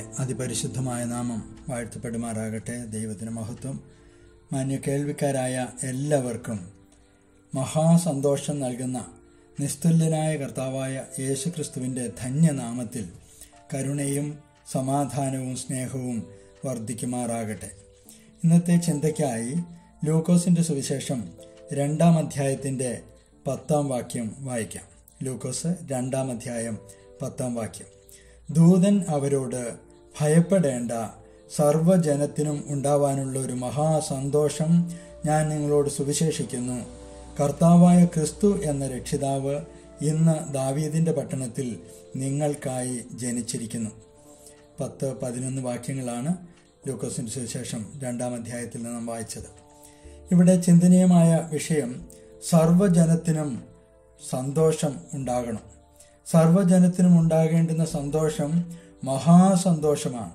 അതിപരിശുദ്ധമായ നാമം വാഴ്ത്തപ്പെടുമാറാകട്ടെ ദൈവത്തിന് മഹത്വം മാന്യ കേൾവിക്കാരായ എല്ലാവർക്കും മഹാസന്തോഷം നൽകുന്ന നിസ്തുല്യനായ കർത്താവായ യേശുക്രിസ്തുവിൻ്റെ ധന്യനാമത്തിൽ കരുണയും സമാധാനവും സ്നേഹവും വർദ്ധിക്കുമാറാകട്ടെ ഇന്നത്തെ ചിന്തയ്ക്കായി ലൂക്കോസിൻ്റെ സുവിശേഷം രണ്ടാം അധ്യായത്തിൻ്റെ പത്താം വാക്യം വായിക്കാം ലൂക്കോസ് രണ്ടാം അധ്യായം പത്താം വാക്യം ദൂതൻ അവരോട് ഭയപ്പെടേണ്ട സർവ്വജനത്തിനും ഉണ്ടാവാനുള്ള ഒരു മഹാസന്തോഷം ഞാൻ നിങ്ങളോട് സുവിശേഷിക്കുന്നു കർത്താവായ ക്രിസ്തു എന്ന രക്ഷിതാവ് ഇന്ന് ദാവീദിന്റെ പട്ടണത്തിൽ നിങ്ങൾക്കായി ജനിച്ചിരിക്കുന്നു പത്ത് പതിനൊന്ന് വാക്യങ്ങളാണ് ലൂക്കോസിന്റെ സുവിശേഷം രണ്ടാം അധ്യായത്തിൽ നിന്നും വായിച്ചത് ഇവിടെ ചിന്തനീയമായ വിഷയം സർവ്വജനത്തിനും സന്തോഷം ഉണ്ടാകണം സർവ്വജനത്തിനും ഉണ്ടാകേണ്ടുന്ന സന്തോഷം മഹാസന്തോഷമാണ്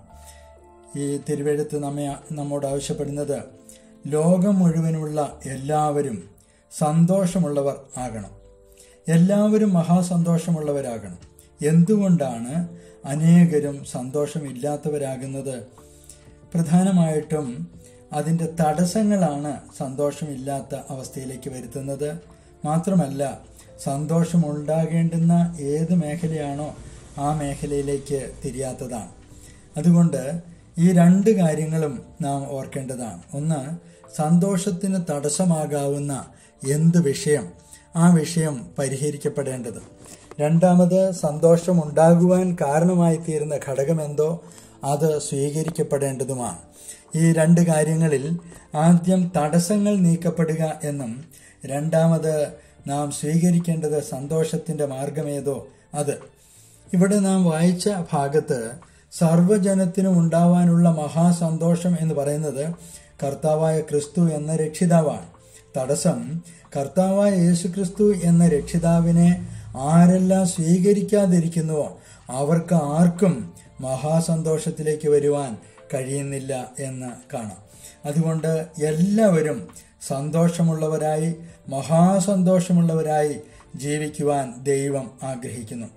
ഈ തിരുവെഴുത്ത് നമ്മെ നമ്മോട് ആവശ്യപ്പെടുന്നത് ലോകം മുഴുവനുള്ള എല്ലാവരും സന്തോഷമുള്ളവർ ആകണം എല്ലാവരും മഹാസന്തോഷമുള്ളവരാകണം എന്തുകൊണ്ടാണ് അനേകരും സന്തോഷമില്ലാത്തവരാകുന്നത് പ്രധാനമായിട്ടും അതിൻ്റെ തടസ്സങ്ങളാണ് സന്തോഷമില്ലാത്ത അവസ്ഥയിലേക്ക് വരുത്തുന്നത് മാത്രമല്ല സന്തോഷമുണ്ടാകേണ്ടുന്ന ഏത് മേഖലയാണോ ആ മേഖലയിലേക്ക് തിരിയാത്തതാണ് അതുകൊണ്ട് ഈ രണ്ട് കാര്യങ്ങളും നാം ഓർക്കേണ്ടതാണ് ഒന്ന് സന്തോഷത്തിന് തടസ്സമാകാവുന്ന എന്ത് വിഷയം ആ വിഷയം പരിഹരിക്കപ്പെടേണ്ടത് രണ്ടാമത് സന്തോഷം ഉണ്ടാകുവാൻ കാരണമായി തീരുന്ന ഘടകമെന്തോ അത് സ്വീകരിക്കപ്പെടേണ്ടതുമാണ് ഈ രണ്ട് കാര്യങ്ങളിൽ ആദ്യം തടസ്സങ്ങൾ നീക്കപ്പെടുക എന്നും രണ്ടാമത് നാം സ്വീകരിക്കേണ്ടത് സന്തോഷത്തിന്റെ മാർഗമേതോ അത് ഇവിടെ നാം വായിച്ച ഭാഗത്ത് സർവ്വജനത്തിനും ഉണ്ടാവാനുള്ള മഹാസന്തോഷം എന്ന് പറയുന്നത് കർത്താവായ ക്രിസ്തു എന്ന രക്ഷിതാവാണ് തടസ്സം കർത്താവായ യേശു ക്രിസ്തു എന്ന രക്ഷിതാവിനെ ആരെല്ലാം സ്വീകരിക്കാതിരിക്കുന്നുവോ അവർക്ക് ആർക്കും മഹാസന്തോഷത്തിലേക്ക് വരുവാൻ കഴിയുന്നില്ല എന്ന് കാണാം അതുകൊണ്ട് എല്ലാവരും സന്തോഷമുള്ളവരായി മഹാസന്തോഷമുള്ളവരായി ജീവിക്കുവാൻ ദൈവം ആഗ്രഹിക്കുന്നു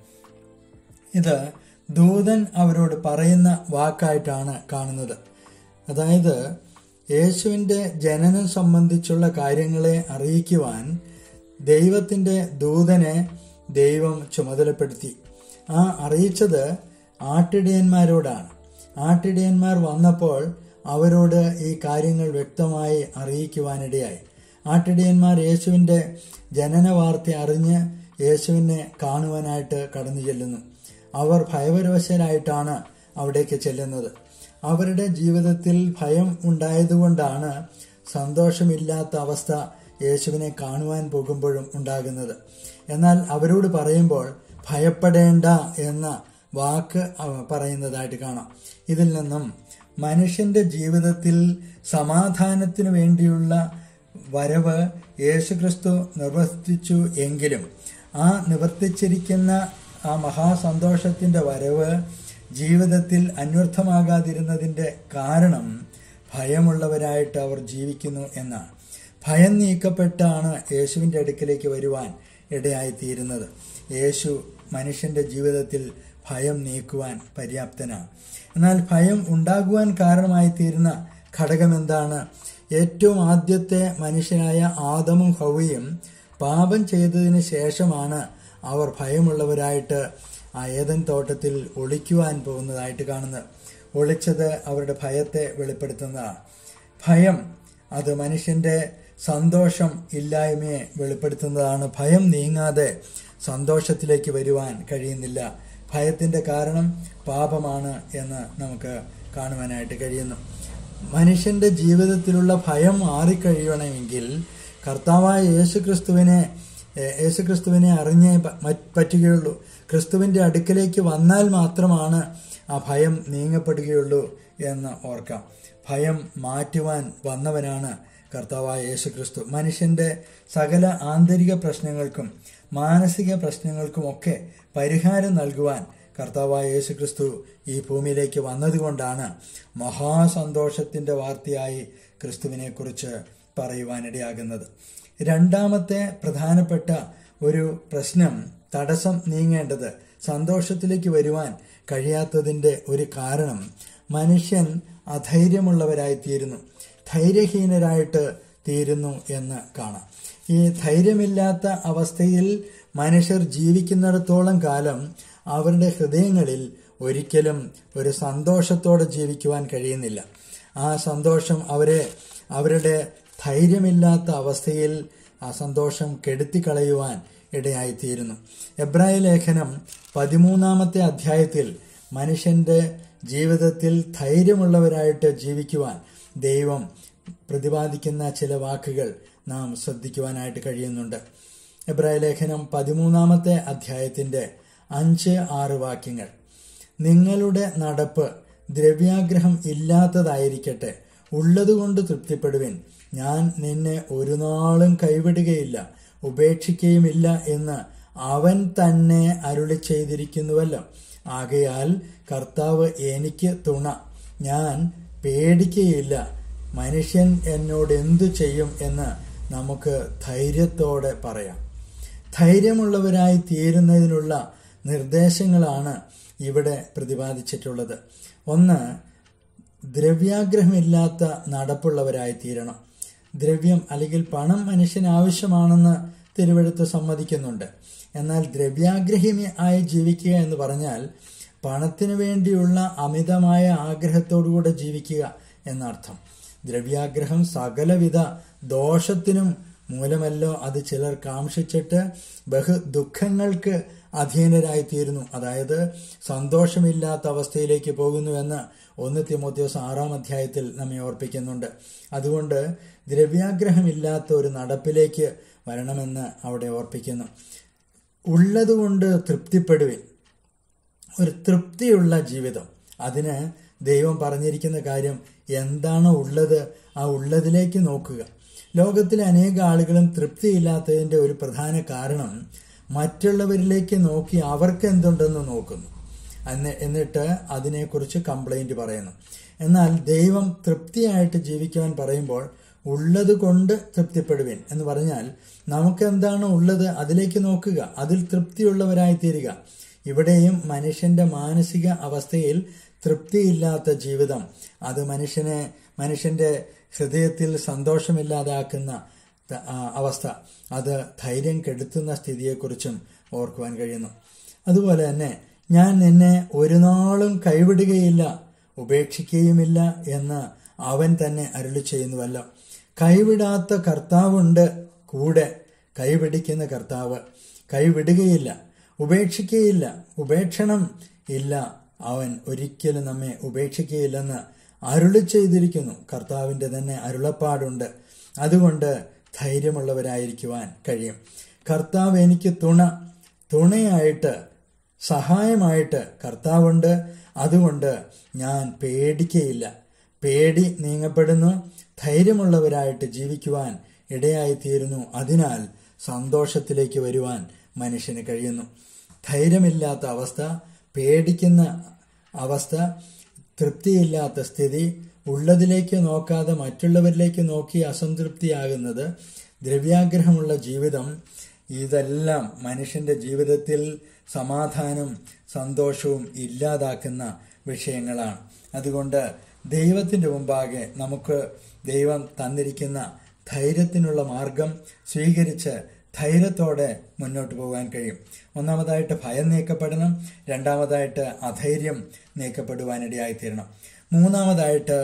ഇത് ദൂതൻ അവരോട് പറയുന്ന വാക്കായിട്ടാണ് കാണുന്നത് അതായത് യേശുവിൻ്റെ ജനനം സംബന്ധിച്ചുള്ള കാര്യങ്ങളെ അറിയിക്കുവാൻ ദൈവത്തിൻ്റെ ദൂതനെ ദൈവം ചുമതലപ്പെടുത്തി ആ അറിയിച്ചത് ആട്ടിടയന്മാരോടാണ് ആട്ടിടയന്മാർ വന്നപ്പോൾ അവരോട് ഈ കാര്യങ്ങൾ വ്യക്തമായി അറിയിക്കുവാനിടയായി ആട്ടിടയന്മാർ യേശുവിൻ്റെ ജനന വാർത്ത അറിഞ്ഞ് യേശുവിനെ കാണുവാനായിട്ട് കടന്നു ചെല്ലുന്നു അവർ ഭയപരവശരായിട്ടാണ് അവിടേക്ക് ചെല്ലുന്നത് അവരുടെ ജീവിതത്തിൽ ഭയം ഉണ്ടായതുകൊണ്ടാണ് സന്തോഷമില്ലാത്ത അവസ്ഥ യേശുവിനെ കാണുവാൻ പോകുമ്പോഴും ഉണ്ടാകുന്നത് എന്നാൽ അവരോട് പറയുമ്പോൾ ഭയപ്പെടേണ്ട എന്ന വാക്ക് പറയുന്നതായിട്ട് കാണാം ഇതിൽ നിന്നും മനുഷ്യന്റെ ജീവിതത്തിൽ സമാധാനത്തിനു വേണ്ടിയുള്ള വരവ് യേശുക്രിസ്തു നിർവർത്തിച്ചു എങ്കിലും ആ നിവർത്തിച്ചിരിക്കുന്ന ആ മഹാസന്തോഷത്തിന്റെ വരവ് ജീവിതത്തിൽ അന്വർത്ഥമാകാതിരുന്നതിന്റെ കാരണം ഭയമുള്ളവരായിട്ട് അവർ ജീവിക്കുന്നു എന്നാണ് ഭയം നീക്കപ്പെട്ടാണ് യേശുവിൻ്റെ അടുക്കിലേക്ക് വരുവാൻ ഇടയായിത്തീരുന്നത് യേശു മനുഷ്യന്റെ ജീവിതത്തിൽ ഭയം നീക്കുവാൻ പര്യാപ്തനാണ് എന്നാൽ ഭയം ഉണ്ടാകുവാൻ കാരണമായി തീരുന്ന ഘടകം എന്താണ് ഏറ്റവും ആദ്യത്തെ മനുഷ്യനായ ആദമും ഹൗവയും പാപം ചെയ്തതിന് ശേഷമാണ് അവർ ഭയമുള്ളവരായിട്ട് ആ ഏതൻ തോട്ടത്തിൽ ഒളിക്കുവാൻ പോകുന്നതായിട്ട് കാണുന്നത് ഒളിച്ചത് അവരുടെ ഭയത്തെ വെളിപ്പെടുത്തുന്നതാണ് ഭയം അത് മനുഷ്യന്റെ സന്തോഷം ഇല്ലായ്മയെ വെളിപ്പെടുത്തുന്നതാണ് ഭയം നീങ്ങാതെ സന്തോഷത്തിലേക്ക് വരുവാൻ കഴിയുന്നില്ല ഭയത്തിന്റെ കാരണം പാപമാണ് എന്ന് നമുക്ക് കാണുവാനായിട്ട് കഴിയുന്നു മനുഷ്യന്റെ ജീവിതത്തിലുള്ള ഭയം മാറിക്കഴിയണമെങ്കിൽ കർത്താവായ യേശുക്രിസ്തുവിനെ യേശുക്രിസ്തുവിനെ അറിഞ്ഞേ പറ്റുകയുള്ളൂ ക്രിസ്തുവിന്റെ അടുക്കലേക്ക് വന്നാൽ മാത്രമാണ് ആ ഭയം നീങ്ങപ്പെടുകയുള്ളൂ എന്ന് ഓർക്കാം ഭയം മാറ്റുവാൻ വന്നവനാണ് കർത്താവായ യേശുക്രിസ്തു മനുഷ്യന്റെ സകല ആന്തരിക പ്രശ്നങ്ങൾക്കും മാനസിക പ്രശ്നങ്ങൾക്കുമൊക്കെ പരിഹാരം നൽകുവാൻ കർത്താവായ യേശുക്രിസ്തു ഈ ഭൂമിയിലേക്ക് വന്നതുകൊണ്ടാണ് മഹാസന്തോഷത്തിന്റെ വാർത്തയായി ക്രിസ്തുവിനെ കുറിച്ച് പറയുവാനിടയാകുന്നത് രണ്ടാമത്തെ പ്രധാനപ്പെട്ട ഒരു പ്രശ്നം തടസ്സം നീങ്ങേണ്ടത് സന്തോഷത്തിലേക്ക് വരുവാൻ കഴിയാത്തതിന്റെ ഒരു കാരണം മനുഷ്യൻ അധൈര്യമുള്ളവരായി തീരുന്നു ധൈര്യഹീനരായിട്ട് തീരുന്നു എന്ന് കാണാം ഈ ധൈര്യമില്ലാത്ത അവസ്ഥയിൽ മനുഷ്യർ ജീവിക്കുന്നിടത്തോളം കാലം അവരുടെ ഹൃദയങ്ങളിൽ ഒരിക്കലും ഒരു സന്തോഷത്തോടെ ജീവിക്കുവാൻ കഴിയുന്നില്ല ആ സന്തോഷം അവരെ അവരുടെ ധൈര്യമില്ലാത്ത അവസ്ഥയിൽ ആ സന്തോഷം കെടുത്തിക്കളയുവാൻ ഇടയായിത്തീരുന്നു എബ്രായ ലേഖനം പതിമൂന്നാമത്തെ അധ്യായത്തിൽ മനുഷ്യന്റെ ജീവിതത്തിൽ ധൈര്യമുള്ളവരായിട്ട് ജീവിക്കുവാൻ ദൈവം പ്രതിപാദിക്കുന്ന ചില വാക്കുകൾ നാം ശ്രദ്ധിക്കുവാനായിട്ട് കഴിയുന്നുണ്ട് എബ്രായ ലേഖനം പതിമൂന്നാമത്തെ അധ്യായത്തിന്റെ അഞ്ച് ആറ് വാക്യങ്ങൾ നിങ്ങളുടെ നടപ്പ് ദ്രവ്യാഗ്രഹം ഇല്ലാത്തതായിരിക്കട്ടെ ഉള്ളതുകൊണ്ട് തൃപ്തിപ്പെടുവിൻ ഞാൻ നിന്നെ ഒരു നാളും കൈവിടുകയില്ല ഉപേക്ഷിക്കുകയുമില്ല എന്ന് അവൻ തന്നെ അരുളി ചെയ്തിരിക്കുന്നുവല്ലോ ആകയാൽ കർത്താവ് എനിക്ക് തുണ ഞാൻ പേടിക്കുകയില്ല മനുഷ്യൻ എന്നോട് എന്തു ചെയ്യും എന്ന് നമുക്ക് ധൈര്യത്തോടെ പറയാം ധൈര്യമുള്ളവരായി തീരുന്നതിനുള്ള നിർദ്ദേശങ്ങളാണ് ഇവിടെ പ്രതിപാദിച്ചിട്ടുള്ളത് ഒന്ന് ദ്രവ്യാഗ്രഹമില്ലാത്ത നടപ്പുള്ളവരായി തീരണം ദ്രവ്യം അല്ലെങ്കിൽ പണം മനുഷ്യന് ആവശ്യമാണെന്ന് തിരുവെടുത്ത് സമ്മതിക്കുന്നുണ്ട് എന്നാൽ ദ്രവ്യാഗ്രഹിമി ആയി ജീവിക്കുക എന്ന് പറഞ്ഞാൽ പണത്തിനു വേണ്ടിയുള്ള അമിതമായ ആഗ്രഹത്തോടുകൂടെ ജീവിക്കുക എന്നർത്ഥം ദ്രവ്യാഗ്രഹം സകലവിധ ദോഷത്തിനും മൂലമല്ലോ അത് ചിലർ കാംക്ഷിച്ചിട്ട് ബഹു ദുഃഖങ്ങൾക്ക് അധീനരായിത്തീരുന്നു അതായത് സന്തോഷമില്ലാത്ത അവസ്ഥയിലേക്ക് പോകുന്നുവെന്ന് ഒന്ന് തിമോത്യോസ് ആറാം അധ്യായത്തിൽ നമ്മെ ഓർപ്പിക്കുന്നുണ്ട് അതുകൊണ്ട് ദ്രവ്യാഗ്രഹമില്ലാത്ത ഒരു നടപ്പിലേക്ക് വരണമെന്ന് അവിടെ ഓർപ്പിക്കുന്നു ഉള്ളതുകൊണ്ട് തൃപ്തിപ്പെടുവിൻ ഒരു തൃപ്തിയുള്ള ജീവിതം അതിന് ദൈവം പറഞ്ഞിരിക്കുന്ന കാര്യം എന്താണോ ഉള്ളത് ആ ഉള്ളതിലേക്ക് നോക്കുക ലോകത്തിലെ അനേക ആളുകളും തൃപ്തിയില്ലാത്തതിന്റെ ഒരു പ്രധാന കാരണം മറ്റുള്ളവരിലേക്ക് നോക്കി അവർക്ക് എന്തുണ്ടെന്ന് നോക്കുന്നു എന്നിട്ട് അതിനെക്കുറിച്ച് കംപ്ലൈന്റ് പറയുന്നു എന്നാൽ ദൈവം തൃപ്തിയായിട്ട് ജീവിക്കുവാൻ പറയുമ്പോൾ ഉള്ളത് കൊണ്ട് തൃപ്തിപ്പെടുവിൻ എന്ന് പറഞ്ഞാൽ നമുക്ക് എന്താണ് ഉള്ളത് അതിലേക്ക് നോക്കുക അതിൽ തൃപ്തിയുള്ളവരായി തീരുക ഇവിടെയും മനുഷ്യന്റെ മാനസിക അവസ്ഥയിൽ തൃപ്തിയില്ലാത്ത ജീവിതം അത് മനുഷ്യനെ മനുഷ്യന്റെ ഹൃദയത്തിൽ സന്തോഷമില്ലാതാക്കുന്ന അവസ്ഥ അത് ധൈര്യം കെടുത്തുന്ന സ്ഥിതിയെക്കുറിച്ചും ഓർക്കുവാൻ കഴിയുന്നു അതുപോലെ തന്നെ ഞാൻ നിന്നെ ഒരു നാളും കൈവിടുകയില്ല ഉപേക്ഷിക്കുകയുമില്ല എന്ന് അവൻ തന്നെ അരുളി ചെയ്യുന്നുവല്ലോ കൈവിടാത്ത കർത്താവുണ്ട് കൂടെ കൈപിടിക്കുന്ന കർത്താവ് കൈവിടുകയില്ല ഉപേക്ഷിക്കുകയില്ല ഉപേക്ഷണം ഇല്ല അവൻ ഒരിക്കലും നമ്മെ ഉപേക്ഷിക്കുകയില്ലെന്ന് അരുളി ചെയ്തിരിക്കുന്നു കർത്താവിന്റെ തന്നെ അരുളപ്പാടുണ്ട് അതുകൊണ്ട് ധൈര്യമുള്ളവരായിരിക്കുവാൻ കഴിയും കർത്താവ് എനിക്ക് തുണ തുണയായിട്ട് സഹായമായിട്ട് കർത്താവുണ്ട് അതുകൊണ്ട് ഞാൻ പേടിക്കയില്ല പേടി നീങ്ങപ്പെടുന്നു ധൈര്യമുള്ളവരായിട്ട് ജീവിക്കുവാൻ ഇടയായിത്തീരുന്നു അതിനാൽ സന്തോഷത്തിലേക്ക് വരുവാൻ മനുഷ്യന് കഴിയുന്നു ധൈര്യമില്ലാത്ത അവസ്ഥ പേടിക്കുന്ന അവസ്ഥ തൃപ്തിയില്ലാത്ത സ്ഥിതി ഉള്ളതിലേക്ക് നോക്കാതെ മറ്റുള്ളവരിലേക്ക് നോക്കി അസംതൃപ്തിയാകുന്നത് ദ്രവ്യാഗ്രഹമുള്ള ജീവിതം ഇതെല്ലാം മനുഷ്യന്റെ ജീവിതത്തിൽ സമാധാനം സന്തോഷവും ഇല്ലാതാക്കുന്ന വിഷയങ്ങളാണ് അതുകൊണ്ട് ദൈവത്തിന്റെ മുമ്പാകെ നമുക്ക് ദൈവം തന്നിരിക്കുന്ന ധൈര്യത്തിനുള്ള മാർഗം സ്വീകരിച്ച് ധൈര്യത്തോടെ മുന്നോട്ട് പോകാൻ കഴിയും ഒന്നാമതായിട്ട് ഭയം നീക്കപ്പെടണം രണ്ടാമതായിട്ട് അധൈര്യം നീക്കപ്പെടുവാനിടയായിത്തീരണം മൂന്നാമതായിട്ട്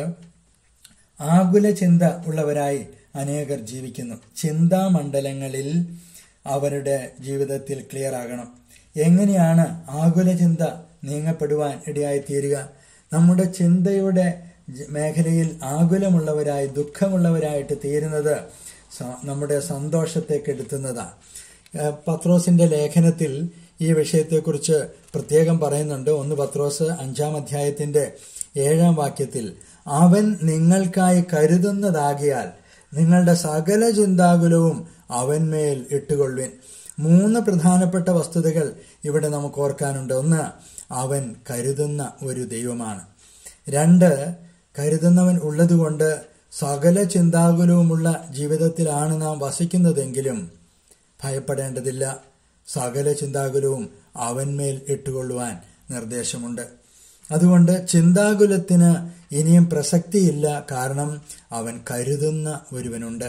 ആകുല ചിന്ത ഉള്ളവരായി അനേകർ ജീവിക്കുന്നു ചിന്താമണ്ഡലങ്ങളിൽ അവരുടെ ജീവിതത്തിൽ ക്ലിയർ ആകണം എങ്ങനെയാണ് ആകുല ചിന്ത നീങ്ങപ്പെടുവാൻ ഇടയായിത്തീരുക നമ്മുടെ ചിന്തയുടെ മേഖലയിൽ ആകുലമുള്ളവരായി ദുഃഖമുള്ളവരായിട്ട് തീരുന്നത് നമ്മുടെ സന്തോഷത്തെ കെടുത്തുന്നതാണ് പത്രോസിന്റെ ലേഖനത്തിൽ ഈ വിഷയത്തെക്കുറിച്ച് പ്രത്യേകം പറയുന്നുണ്ട് ഒന്ന് പത്രോസ് അഞ്ചാം അധ്യായത്തിന്റെ ഏഴാം വാക്യത്തിൽ അവൻ നിങ്ങൾക്കായി കരുതുന്നതാകിയാൽ നിങ്ങളുടെ സകല ചിന്താകുലവും അവന്മേൽ ഇട്ടുകൊള്ളുവിൻ മൂന്ന് പ്രധാനപ്പെട്ട വസ്തുതകൾ ഇവിടെ നമുക്ക് ഓർക്കാനുണ്ട് ഒന്ന് അവൻ കരുതുന്ന ഒരു ദൈവമാണ് രണ്ട് കരുതുന്നവൻ ഉള്ളതുകൊണ്ട് സകല ചിന്താകുലവുമുള്ള ജീവിതത്തിലാണ് നാം വസിക്കുന്നതെങ്കിലും ഭയപ്പെടേണ്ടതില്ല സകല ചിന്താകുലവും അവന്മേൽ ഇട്ടുകൊള്ളുവാൻ നിർദ്ദേശമുണ്ട് അതുകൊണ്ട് ചിന്താകുലത്തിന് ഇനിയും പ്രസക്തിയില്ല കാരണം അവൻ കരുതുന്ന ഒരുവനുണ്ട്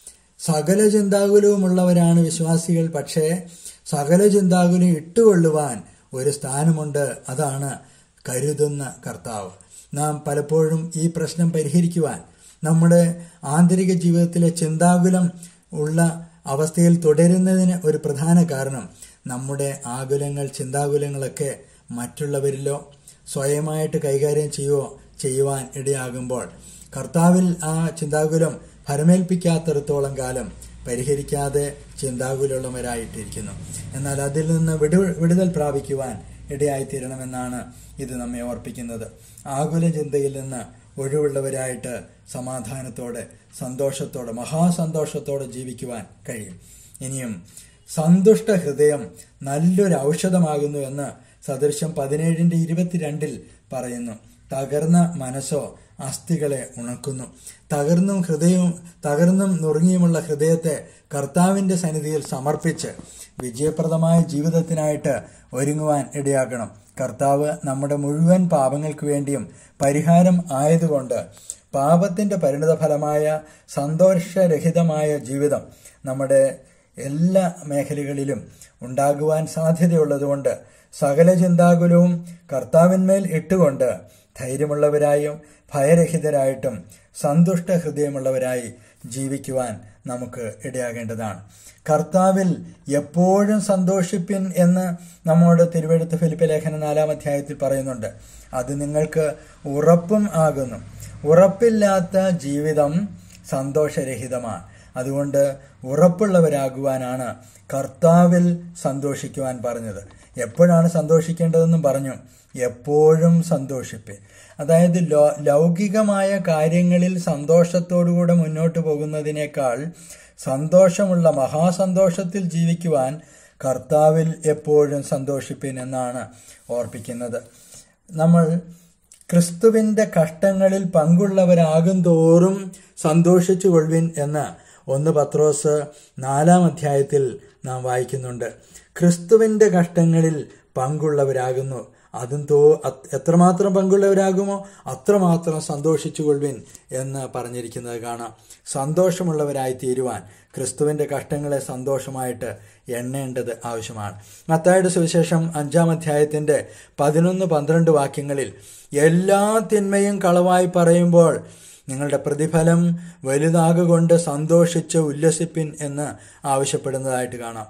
സകല ചിന്താകുലവുമുള്ളവരാണ് വിശ്വാസികൾ പക്ഷേ സകല ചിന്താകുലം ഇട്ടുകൊള്ളുവാൻ ഒരു സ്ഥാനമുണ്ട് അതാണ് കരുതുന്ന കർത്താവ് നാം പലപ്പോഴും ഈ പ്രശ്നം പരിഹരിക്കുവാൻ നമ്മുടെ ആന്തരിക ജീവിതത്തിലെ ചിന്താകുലം ഉള്ള അവസ്ഥയിൽ തുടരുന്നതിന് ഒരു പ്രധാന കാരണം നമ്മുടെ ആകുലങ്ങൾ ചിന്താകുലങ്ങളൊക്കെ മറ്റുള്ളവരിലോ സ്വയമായിട്ട് കൈകാര്യം ചെയ്യുവോ ചെയ്യുവാൻ ഇടയാകുമ്പോൾ കർത്താവിൽ ആ ചിന്താകുലം ഫലമേൽപ്പിക്കാത്തിടത്തോളം കാലം പരിഹരിക്കാതെ ചിന്താകുലമുള്ളവരായിട്ടിരിക്കുന്നു എന്നാൽ അതിൽ നിന്ന് വിടു വിടുതൽ പ്രാപിക്കുവാൻ ഇടയായിത്തീരണമെന്നാണ് ഇത് നമ്മെ ഓർപ്പിക്കുന്നത് ആകുല ചിന്തയിൽ നിന്ന് ഒഴിവുള്ളവരായിട്ട് സമാധാനത്തോടെ സന്തോഷത്തോടെ മഹാസന്തോഷത്തോടെ ജീവിക്കുവാൻ കഴിയും ഇനിയും സന്തുഷ്ട ഹൃദയം നല്ലൊരു ഔഷധമാകുന്നു എന്ന് സദൃശം പതിനേഴിന്റെ ഇരുപത്തിരണ്ടിൽ പറയുന്നു തകർന്ന മനസ്സോ അസ്ഥികളെ ഉണക്കുന്നു തകർന്നും ഹൃദയവും തകർന്നും നുറുങ്ങിയുമുള്ള ഹൃദയത്തെ കർത്താവിന്റെ സന്നിധിയിൽ സമർപ്പിച്ച് വിജയപ്രദമായ ജീവിതത്തിനായിട്ട് ഒരുങ്ങുവാൻ ഇടയാക്കണം കർത്താവ് നമ്മുടെ മുഴുവൻ പാപങ്ങൾക്ക് വേണ്ടിയും പരിഹാരം ആയതുകൊണ്ട് പാപത്തിന്റെ പരിണിതഫലമായ സന്തോഷരഹിതമായ ജീവിതം നമ്മുടെ എല്ലാ മേഖലകളിലും ഉണ്ടാകുവാൻ സാധ്യതയുള്ളതുകൊണ്ട് സകല ചിന്താകുലവും കർത്താവിന്മേൽ ഇട്ടുകൊണ്ട് ധൈര്യമുള്ളവരായും ഭയരഹിതരായിട്ടും സന്തുഷ്ട ഹൃദയമുള്ളവരായി ജീവിക്കുവാൻ നമുക്ക് ഇടയാകേണ്ടതാണ് കർത്താവിൽ എപ്പോഴും സന്തോഷിപ്പിൻ എന്ന് നമ്മോട് തിരുവെടുത്ത് ഫിലിപ്പ് ലേഖന നാലാം അധ്യായത്തിൽ പറയുന്നുണ്ട് അത് നിങ്ങൾക്ക് ഉറപ്പും ആകുന്നു ഉറപ്പില്ലാത്ത ജീവിതം സന്തോഷരഹിതമാണ് അതുകൊണ്ട് ഉറപ്പുള്ളവരാകുവാനാണ് കർത്താവിൽ സന്തോഷിക്കുവാൻ പറഞ്ഞത് എപ്പോഴാണ് സന്തോഷിക്കേണ്ടതെന്നും പറഞ്ഞു എപ്പോഴും സന്തോഷിപ്പേ അതായത് ലൗകികമായ കാര്യങ്ങളിൽ സന്തോഷത്തോടുകൂടെ മുന്നോട്ട് പോകുന്നതിനേക്കാൾ സന്തോഷമുള്ള മഹാസന്തോഷത്തിൽ ജീവിക്കുവാൻ കർത്താവിൽ എപ്പോഴും സന്തോഷിപ്പിൻ എന്നാണ് ഓർപ്പിക്കുന്നത് നമ്മൾ ക്രിസ്തുവിന്റെ കഷ്ടങ്ങളിൽ പങ്കുള്ളവരാകും തോറും സന്തോഷിച്ചു കൊള്ളുവിൻ എന്ന് ഒന്ന് പത്രോസ് നാലാം അധ്യായത്തിൽ നാം വായിക്കുന്നുണ്ട് ക്രിസ്തുവിന്റെ കഷ്ടങ്ങളിൽ പങ്കുള്ളവരാകുന്നു അതും തോ എത്രമാത്രം പങ്കുള്ളവരാകുമോ അത്രമാത്രം സന്തോഷിച്ചു കൊള്ളുവിൻ എന്ന് പറഞ്ഞിരിക്കുന്നത് കാണാം സന്തോഷമുള്ളവരായി തീരുവാൻ ക്രിസ്തുവിന്റെ കഷ്ടങ്ങളെ സന്തോഷമായിട്ട് എണ്ണേണ്ടത് ആവശ്യമാണ് മത്തായുടെ സുവിശേഷം അഞ്ചാം അധ്യായത്തിന്റെ പതിനൊന്ന് പന്ത്രണ്ട് വാക്യങ്ങളിൽ എല്ലാ തിന്മയും കളവായി പറയുമ്പോൾ നിങ്ങളുടെ പ്രതിഫലം വലുതാകൊണ്ട് സന്തോഷിച്ച് ഉല്ലസിപ്പിൻ എന്ന് ആവശ്യപ്പെടുന്നതായിട്ട് കാണാം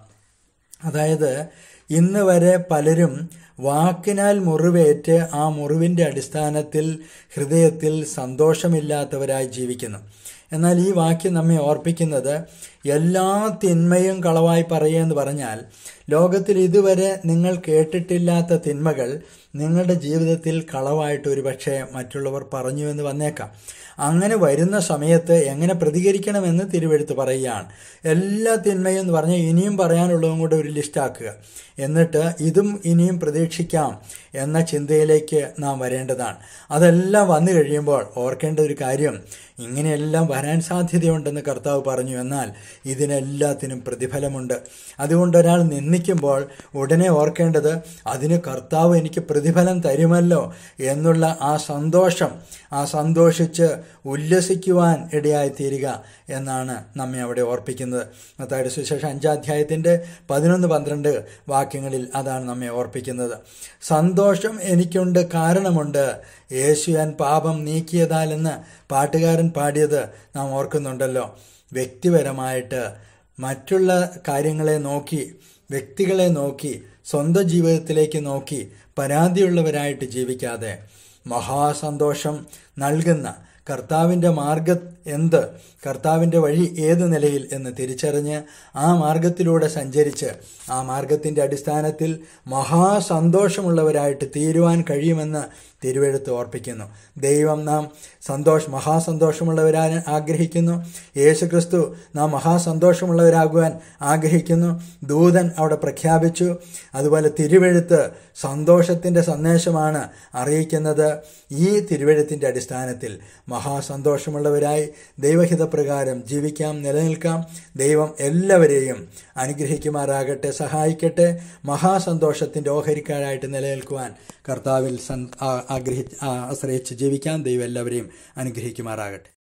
അതായത് ഇന്ന് വരെ പലരും വാക്കിനാൽ മുറിവേറ്റ് ആ മുറിവിന്റെ അടിസ്ഥാനത്തിൽ ഹൃദയത്തിൽ സന്തോഷമില്ലാത്തവരായി ജീവിക്കുന്നു എന്നാൽ ഈ വാക്യം നമ്മെ ഓർപ്പിക്കുന്നത് എല്ലാ തിന്മയും കളവായി പറയുകയെന്ന് പറഞ്ഞാൽ ലോകത്തിൽ ഇതുവരെ നിങ്ങൾ കേട്ടിട്ടില്ലാത്ത തിന്മകൾ നിങ്ങളുടെ ജീവിതത്തിൽ കളവായിട്ട് ഒരുപക്ഷെ മറ്റുള്ളവർ പറഞ്ഞു എന്ന് വന്നേക്കാം അങ്ങനെ വരുന്ന സമയത്ത് എങ്ങനെ പ്രതികരിക്കണമെന്ന് തിരുവെടുത്ത് പറയുകയാണ് എല്ലാ തിന്മയും എന്ന് പറഞ്ഞാൽ ഇനിയും പറയാനുള്ളതും കൂടെ ഒരു ലിസ്റ്റാക്കുക എന്നിട്ട് ഇതും ഇനിയും പ്രതീക്ഷിക്കാം എന്ന ചിന്തയിലേക്ക് നാം വരേണ്ടതാണ് അതെല്ലാം വന്നു കഴിയുമ്പോൾ ഓർക്കേണ്ട ഒരു കാര്യം ഇങ്ങനെയെല്ലാം വരാൻ സാധ്യതയുണ്ടെന്ന് കർത്താവ് പറഞ്ഞു എന്നാൽ ഇതിനെല്ലാത്തിനും പ്രതിഫലമുണ്ട് അതുകൊണ്ട് ഒരാൾ നിന്ദിക്കുമ്പോൾ ഉടനെ ഓർക്കേണ്ടത് അതിന് കർത്താവ് എനിക്ക് പ്രതിഫലം തരുമല്ലോ എന്നുള്ള ആ സന്തോഷം ആ സന്തോഷിച്ച് ഉല്ലസിക്കുവാൻ ഇടയായിത്തീരുക എന്നാണ് നമ്മെ അവിടെ ഓർപ്പിക്കുന്നത് മത്തായുടെ സുശേഷം അഞ്ചാധ്യായത്തിൻ്റെ പതിനൊന്ന് പന്ത്രണ്ട് വാക്യങ്ങളിൽ അതാണ് നമ്മെ ഓർപ്പിക്കുന്നത് സന്തോഷം എനിക്കുണ്ട് കാരണമുണ്ട് യേശു ഞാൻ പാപം നീക്കിയതാൽ എന്ന് പാട്ടുകാരൻ പാടിയത് നാം ഓർക്കുന്നുണ്ടല്ലോ വ്യക്തിപരമായിട്ട് മറ്റുള്ള കാര്യങ്ങളെ നോക്കി വ്യക്തികളെ നോക്കി സ്വന്തം ജീവിതത്തിലേക്ക് നോക്കി പരാതിയുള്ളവരായിട്ട് ജീവിക്കാതെ മഹാസന്തോഷം നൽകുന്ന കർത്താവിൻ്റെ മാർഗ എന്ത് കർത്താവിൻ്റെ വഴി ഏത് നിലയിൽ എന്ന് തിരിച്ചറിഞ്ഞ് ആ മാർഗത്തിലൂടെ സഞ്ചരിച്ച് ആ മാർഗത്തിൻ്റെ അടിസ്ഥാനത്തിൽ മഹാസന്തോഷമുള്ളവരായിട്ട് തീരുവാൻ കഴിയുമെന്ന് തിരുവെഴുത്ത് ഓർപ്പിക്കുന്നു ദൈവം നാം സന്തോഷ മഹാസന്തോഷമുള്ളവരാൻ ആഗ്രഹിക്കുന്നു യേശുക്രിസ്തു നാം മഹാസന്തോഷമുള്ളവരാകുവാൻ ആഗ്രഹിക്കുന്നു ദൂതൻ അവിടെ പ്രഖ്യാപിച്ചു അതുപോലെ തിരുവെഴുത്ത് സന്തോഷത്തിൻ്റെ സന്ദേശമാണ് അറിയിക്കുന്നത് ഈ തിരുവെഴുത്തിൻ്റെ അടിസ്ഥാനത്തിൽ മഹാസന്തോഷമുള്ളവരായി ദൈവഹിതപ്രകാരം ജീവിക്കാം നിലനിൽക്കാം ദൈവം എല്ലാവരെയും അനുഗ്രഹിക്കുമാറാകട്ടെ സഹായിക്കട്ടെ മഹാസന്തോഷത്തിൻ്റെ ഓഹരിക്കാരായിട്ട് നിലനിൽക്കുവാൻ കർത്താവിൽ സൻ ആഗ്രഹി ആശ്രയിച്ച് ജീവിക്കാൻ ദൈവം എല്ലാവരെയും അനുഗ്രഹിക്കുമാറാകട്ടെ